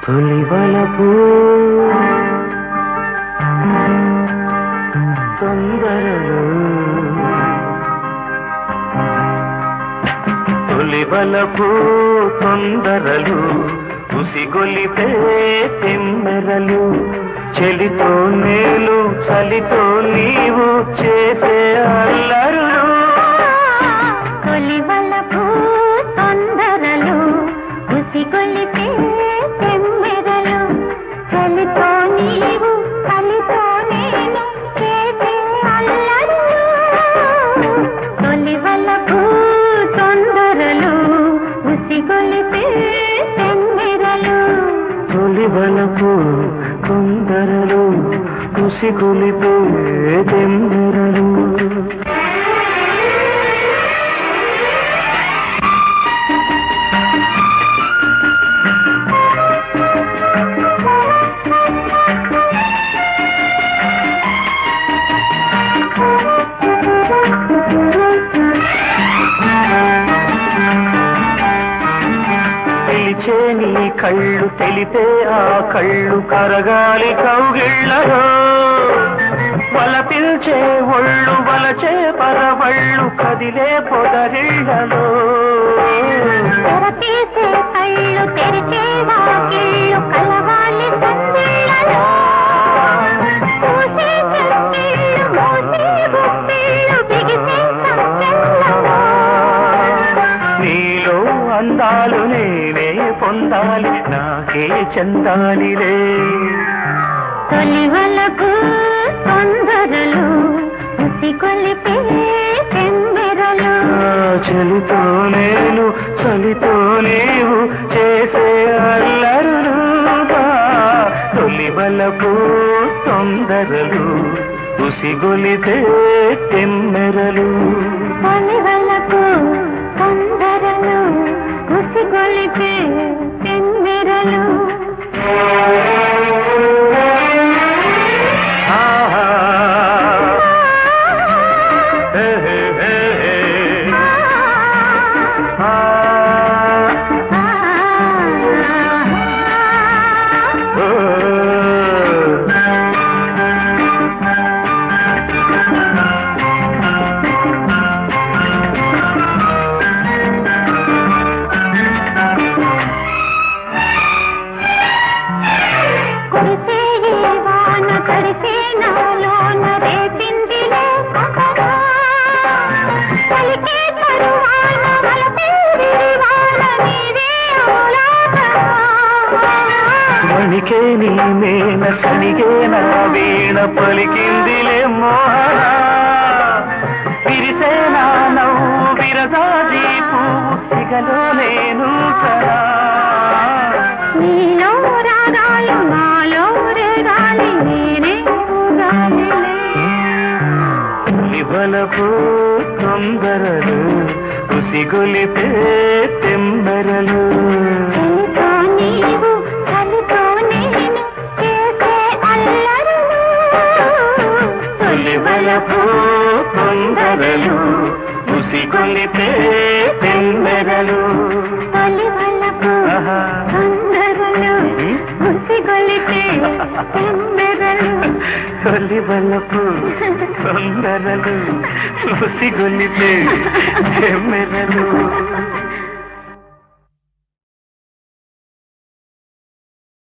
తొలి వలపు తొందరలు తొలి వలపు తొందరలు ఉసిగొలిపే తెమ్మెరలు చెలితో నేను చలితో నీవు చేసే అల్లరులు తొలి వలపు తొందరలు ఉసిగొలిపే తెమ్మెరలు చలితో నీవు చలితో నేను చేసే అల్లరు తొలి వలపు తొందరలు ఉసిగొలిపే తెమ్మెరలు తొలి వలపు తొందరలు ఉసిగొలిపే తెమ్మెరలు పిలిచే నీ కళ్ళు తెలిపే ఆ కళ్ళు కరగాలి కౌగిళ్ళలో వల పిల్చే ఒళ్ళు వలచే పరవళ్ళు కదిలే పొదరిళ్ళలో తెరతీసే కళ్ళు తెరిచే వాకిళ్ళు కలవాలి సందిళ్ళలో పూసే చెక్కిళ్ళు మూసే గుప్పిళ్ళు బిగిసే సంకెళ్ళలో నీలో అందాలు నేనే పొందాలి నాకే చెందాలిలే తొలి వలకు తొందరలు ఉసి కొలిపే తెమ్మెరలు ఆ చలితో నేను చలితో నీవు చేసే అల్లరులు తొలి బలపు తొందరలు ఉసిగొలితే తెమ్మెరలు తొలి వలకు తొందరలు ఉసి కొలిపే తెమ్మెరలు ఆహా. హే, హే, హే, హే. ఆ. ఓ. కురిసే ఈ వాన తడిసే నాలోన రేపిందిలే సహనా. పలికే తరువాన వలపే విరివాన నీవే అవులాటనా. వణికే నీ మేన సనిగే నా వీణ పలికిందిలే మోహన విరిసే నా నవ్వు విరజాజీ పువ్వు సిగలో నేను సరా నీలో రాగాలు నాలో రేగాలి నేనే ఊగాలిలే. ఇవలపు తొందరలు ఉసిగొలిపే తెంబరలు చలితో నీవు చలితో నేను చేసే అల్లరులు తొలివలపు తొందరలు ఉసిగొలిపే తెంబరలు తొలి వలపు ఆహా. తొందరలు ఉసిగొలిపే తెమ్మెరలు తొలి వలపు తొందరలు ఉసిగొలిపే తెమ్మెరలు